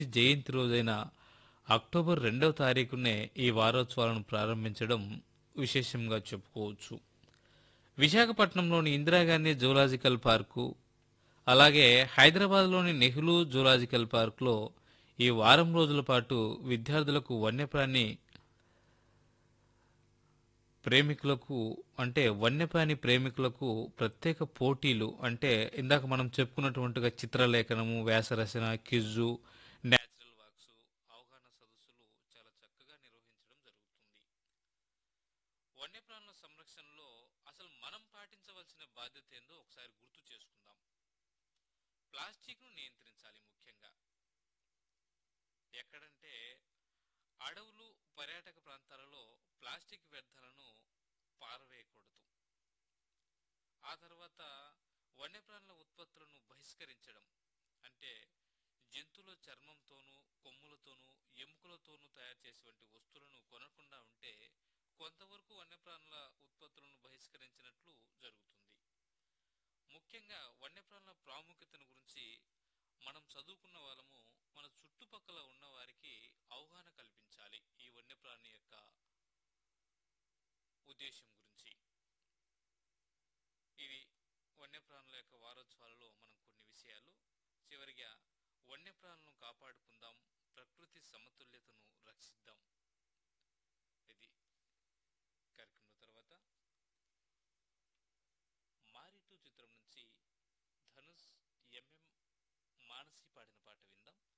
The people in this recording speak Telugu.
జయంతి రోజైన అక్టోబర్ రెండవ తారీఖునే ఈ వారోత్సవాలను ప్రారంభించడం విశేషంగా చెప్పుకోవచ్చు విశాఖపట్నంలోని ఇందిరాగాంధీ జూలాజికల్ పార్కు అలాగే హైదరాబాద్లోని నెహ్రూ జూలాజికల్ పార్కులో ఈ వారం రోజుల పాటు విద్యార్థులకు వన్యప్రాణి ప్రేమికులకు అంటే వన్యప్రాణి ప్రేమికులకు ప్రత్యేక పోటీలు అంటే ఇందాక మనం చెప్పుకున్నటువంటిగా చిత్రలేఖనము వ్యాసరచన క్విజు న్యాచురల్ వాక్స్ అవగాహన సదస్సులు చాలా చక్కగా నిర్వహించడం జరుగుతుంది వన్యప్రాణుల సంరక్షణలో అసలు మనం పాటించవలసిన బాధ్యత ఏందో ఒకసారి గుర్తు చేసుకుందాం ప్లాస్టిక్ ను నియంత్రించాలి ముఖ్యంగా ఎక్కడంటే అడవులు పర్యాటక ప్రాంతాలలో ప్లాస్టిక్ వ్యర్థాలను పారవేయకూడదు ఆ తర్వాత వన్యప్రాణుల ఉత్పత్తులను బహిష్కరించడం అంటే జంతువుల చర్మంతోనూ కొమ్ములతోనూ ఎముకలతోనూ తయారు చేసేటువంటి వస్తువులను కొనకుండా ఉంటే కొంతవరకు వన్యప్రాణుల ఉత్పత్తులను బహిష్కరించినట్లు జరుగుతుంది ముఖ్యంగా వన్యప్రాణుల ప్రాముఖ్యతను గురించి మనం చదువుకున్న వాళ్ళము మన చుట్టుపక్కల ఉన్న వారికి అవగాహన కల్పించాలి ఈ వన్యప్రాణి యొక్క ఉద్దేశం గురించి ఇది వన్యప్రాణుల యొక్క వారోత్సవాలలో మనం కొన్ని విషయాలు చివరిగా వన్యప్రాణులను కాపాడుకుందాం ప్రకృతి సమతుల్యతను రక్షిద్దాం ఇది కార్యక్రమం తర్వాత మారిటూ చిత్రం నుంచి ధనుష్ ఎంఎం మానసి పాడిన పాట విందాం